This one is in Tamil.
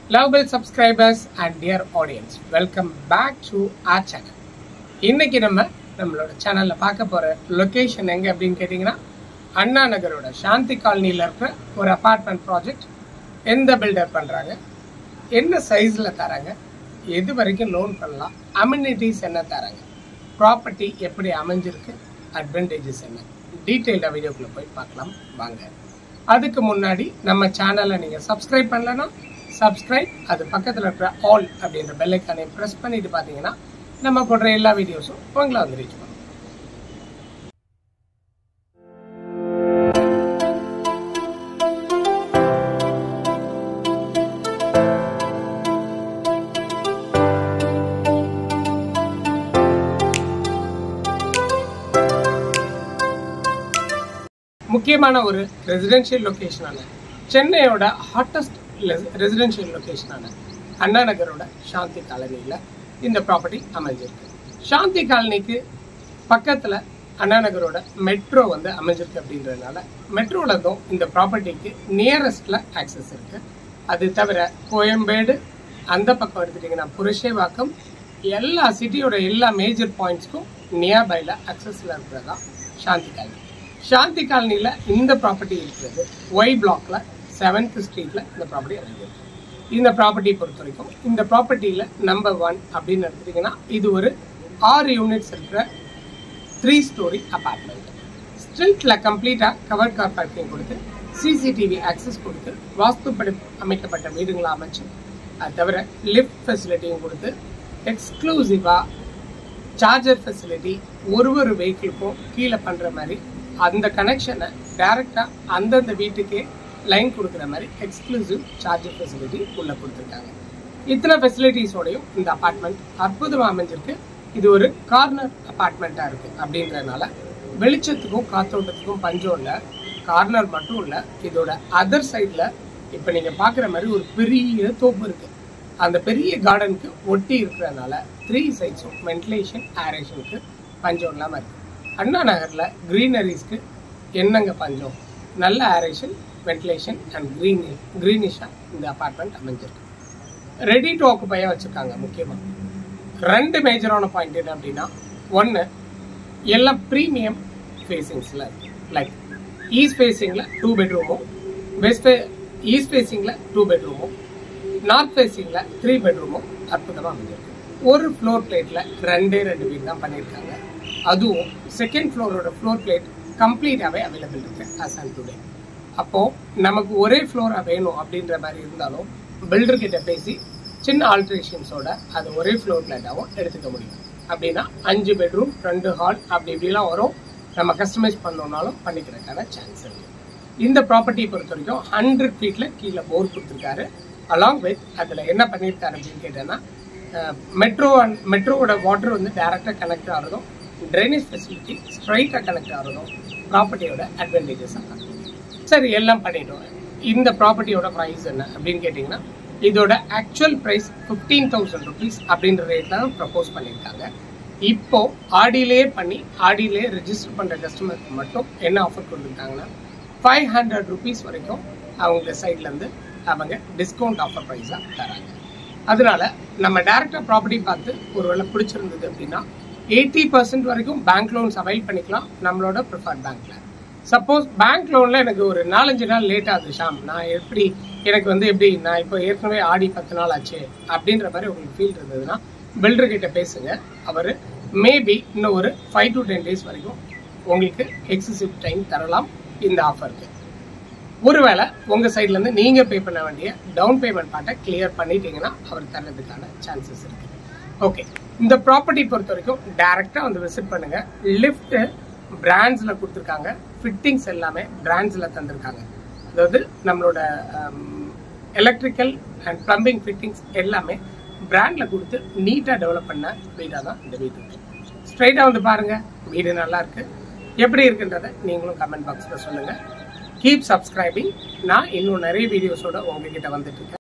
Lovable subscribers and dear audience, welcome back to our channel. இன்னைக்கு நம்ம நம்மளோட சேனல்ல பார்க்க போற லொகேஷன் எங்க அப்படின்னு கேட்டிங்கன்னா அண்ணா நகரோட சாந்தி காலனியில் இருக்கிற ஒரு அபார்ட்மெண்ட் ப்ராஜெக்ட் எந்த பில்டர் பண்றாங்க என்ன சைஸ்ல தராங்க எது வரைக்கும் லோன் பண்ணலாம் அம்யூனிட்டிஸ் என்ன தராங்க ப்ராப்பர்ட்டி எப்படி அமைஞ்சிருக்கு அட்வான்டேஜஸ் என்ன டீட்டெயில்டாக வீடியோக்குள்ள போய் பார்க்கலாம் வாங்க அதுக்கு முன்னாடி நம்ம சேனலை நீங்கள் சப்ஸ்கிரைப் பண்ணலன்னா சப்ஸ்கிரைப் அது பக்கத்தில் இருக்கிற ஆல் அப்படின்ற பெல்லைக்கானை ப்ரெஸ் பண்ணிட்டு பார்த்தீங்கன்னா நம்ம போடுற எல்லா வீடியோஸும் உங்களை வந்து ரீச் பண்ணும் முக்கியமான ஒரு ரெசிடென்ஷியல் லொகேஷனான சென்னையோட ஹாட்டஸ்ட் ரெசிடென்ஷியல் லொகேஷனான அண்ணா நகரோட சாந்தி காலனியில் இந்த ப்ராப்பர்ட்டி அமைஞ்சிருக்கு சாந்தி காலனிக்கு பக்கத்தில் அண்ணா நகரோட மெட்ரோ வந்து அமைஞ்சிருக்கு அப்படின்றதுனால மெட்ரோவில் இருந்தும் இந்த ப்ராப்பர்ட்டிக்கு நியரஸ்டில் ஆக்சஸ் இருக்கு அது தவிர கோயம்பேடு அந்த பக்கம் எடுத்துட்டிங்கன்னா புருஷேவாக்கம் எல்லா சிட்டியோட எல்லா மேஜர் பாயிண்ட்ஸ்க்கும் நியர்பைல அக்சஸில் இருக்கிறதா சாந்தி காலனி சாந்தி காலனியில் இந்த ப்ராப்பர்ட்டி இருக்கிறது ஒய் பிளாக்ல செவன்த் ஸ்ட்ரீட்ல இந்த ப்ராப்பர்ட்டி அமைஞ்சிருக்கு இந்த ப்ராப்பர்ட்டி பொறுத்த வரைக்கும் இந்த ப்ராப்பர்ட்டியில் நம்பர் ஒன் அப்படின்னு எடுத்துட்டிங்கன்னா இது ஒரு ஆறு யூனிட்ஸ் இருக்கிற த்ரீ ஸ்டோரி அபார்ட்மெண்ட் ஸ்ட்ரீட்ல கம்ப்ளீட்டாக கவர் கார் பார்க்கிங் கொடுத்து சிசிடிவி ஆக்சஸ் கொடுத்து வாஸ்துப்படி அமைக்கப்பட்ட வீடுகளை அமைச்சு அது தவிர லிஃப்ட் ஃபெசிலிட்டியும் கொடுத்து எக்ஸ்க்ளூசிவாக சார்ஜர் ஃபெசிலிட்டி ஒரு ஒரு வெஹிக்கிளுக்கும் கீழே பண்ணுற மாதிரி அந்த கனெக்ஷனை டைரெக்டாக அந்தந்த வீட்டுக்கே லைன் கொடுக்குற மாதிரி எக்ஸ்க்ளூசிவ் சார்ஜர் ஃபெசிலிட்டி உள்ளே கொடுத்துருக்காங்க இத்தனை ஃபெசிலிட்டிஸோடையும் இந்த அப்பார்ட்மெண்ட் அற்புதமாக அமைஞ்சிருக்கு இது ஒரு கார்னர் அப்பார்ட்மெண்ட்டாக இருக்குது அப்படின்றதுனால வெளிச்சத்துக்கும் காத்தோட்டத்துக்கும் பஞ்சம் இல்லை கார்னர் மட்டும் இல்லை இதோட அதர் சைடில் இப்போ நீங்கள் பார்க்குற மாதிரி ஒரு பெரிய தோப்பு இருக்குது அந்த பெரிய கார்டனுக்கு ஒட்டி இருக்கிறதுனால த்ரீ சைட்ஸும் வென்டிலேஷன் ஏரேஷனுக்கு பஞ்சம் இல்லாமல் இருக்குது அண்ணா நகரில் க்ரீனரிஸ்க்கு என்னங்க பஞ்சம் நல்ல ஏரேஷன் வென்டிலேஷன் அண்ட் க்ரீன் க்ரீனிஷாக இந்த அப்பார்ட்மெண்ட் அமைஞ்சிருக்கு ரெடி டு ஆக்குப்பையாக வச்சுருக்காங்க முக்கியமாக ரெண்டு மேஜரான பாயிண்ட் என்ன அப்படின்னா ஒன்று எல்லாம் ப்ரீமியம் ஃபேஸிங்ஸில் இருக்கு லைக் ஈஸ்ட் ஃபேஸிங்கில் டூ பெட்ரூமும் வெஸ்ட் ஈஸ்ட் ஃபேஸிங்கில் டூ பெட்ரூமும் நார்த் ஃபேஸிங்கில் த்ரீ பெட்ரூமும் அற்புதமாக அமைஞ்சிருக்கு ஒரு ஃப்ளோர் பிளேட்டில் ரெண்டே ரெண்டு வீடு தான் பண்ணியிருக்காங்க அதுவும் செகண்ட் ஃப்ளோரோட ஃப்ளோர் பிளேட் கம்ப்ளீட்டாகவே அவைலபிள் இருக்கு அஸ் அண்ட் டுடே அப்போது நமக்கு ஒரே ஃப்ளோராக வேணும் அப்படின்ற மாதிரி இருந்தாலும் பில்டர் கிட்ட பேசி சின்ன ஆல்ட்ரேஷன்ஸோட அது ஒரே ஃப்ளோர் பிளாட்டாகவும் எடுத்துக்க முடியும் அப்படின்னா அஞ்சு பெட்ரூம் ரெண்டு ஹால் அப்படி இப்படிலாம் வரும் நம்ம கஸ்டமைஸ் பண்ணோம்னாலும் பண்ணிக்கிறதுக்கான சான்ஸ் இருக்கு இந்த ப்ராப்பர்ட்டியை பொறுத்த வரைக்கும் ஹண்ட்ரட் ஃபீட்டில் கீழே போர் கொடுத்துருக்காரு அலாங் வித் அதில் என்ன பண்ணியிருக்காரு அப்படின்னு கேட்டேன்னா மெட்ரோ அண்ட் மெட்ரோவோட வாட்டர் வந்து டேரெக்டாக கனெக்ட் ஆகிறதும் ட்ரைனேஜ் ஃபெசிலிட்டி ஸ்ட்ரைட்டாக கனெக்ட் ஆகிறதும் ப்ராப்பர்ட்டியோட அட்வான்டேஜஸாக சரி எல்லாம் பண்ணிட்டோம் இந்த ப்ராப்பர்ட்டியோட ப்ரைஸ் என்ன அப்படின்னு கேட்டிங்கன்னா இதோட actual price fifteen thousand rupees அப்படின்ற ரேட்டில் தான் ப்ரப்போஸ் பண்ணியிருக்காங்க இப்போ ஆடியிலே பண்ணி ஆடியிலே ரெஜிஸ்டர் பண்ணுற கஸ்டமருக்கு மட்டும் என்ன ஆஃபர் கொடுத்துருக்காங்கன்னா ஃபைவ் ஹண்ட்ரட் ருபீஸ் வரைக்கும் அவங்க சைட்லேருந்து அவங்க டிஸ்கவுண்ட் ஆஃபர் ப்ரைஸாக தராங்க அதனால நம்ம டேரெக்டாக ப்ராப்பர்ட்டி பார்த்து ஒருவேளை பிடிச்சிருந்தது அப்படின்னா எயிட்டி பர்சன்ட் வரைக்கும் பேங்க் லோன்ஸ் அவைல் பண்ணிக்கலாம் நம்மளோட ப்ரிஃபர்ட் பேங்க்ல சப்போஸ் பேங்க் லோனில் எனக்கு ஒரு நாலஞ்சு நாள் லேட் ஆகுது ஷாம் நான் எப்படி எனக்கு வந்து எப்படி நான் இப்போ ஏற்கனவே ஆடி பத்து நாள் ஆச்சு அப்படின்ற மாதிரி உங்களுக்கு ஃபீல் இருந்ததுன்னா பில்டர் கிட்ட பேசுங்க அவர் மேபி இன்னும் ஒரு ஃபைவ் டு டென் டேஸ் வரைக்கும் உங்களுக்கு எக்ஸசிவ் டைம் தரலாம் இந்த ஆஃபருக்கு ஒருவேளை உங்கள் சைட்லேருந்து நீங்கள் பே பண்ண வேண்டிய டவுன் பேமெண்ட் பார்ட்டை கிளியர் பண்ணிட்டீங்கன்னா அவர் தர்றதுக்கான சான்சஸ் இருக்கு ஓகே இந்த ப்ராப்பர்ட்டி பொறுத்த வரைக்கும் டைரெக்டாக வந்து விசிட் பண்ணுங்க லிஃப்ட்டு பிராண்ட்ஸில் கொடுத்துருக்காங்க ஃபிட்டிங்ஸ் எல்லாமே பிராண்ட்ஸில் தந்திருக்காங்க அதாவது நம்மளோட எலக்ட்ரிக்கல் அண்ட் ப்ளம்பிங் ஃபிட்டிங்ஸ் எல்லாமே பிராண்டில் கொடுத்து நீட்டாக டெவலப் பண்ண வீடாக தான் இந்த வீடு ஸ்ட்ரைட்டாக வந்து பாருங்கள் வீடு நல்லா இருக்கு எப்படி இருக்குன்றதை நீங்களும் கமெண்ட் பாக்ஸில் சொல்லுங்கள் கீப் சப்ஸ்கிரைபிங் நான் இன்னும் நிறைய வீடியோஸோட உங்ககிட்ட வந்துட்டு இருக்கேன்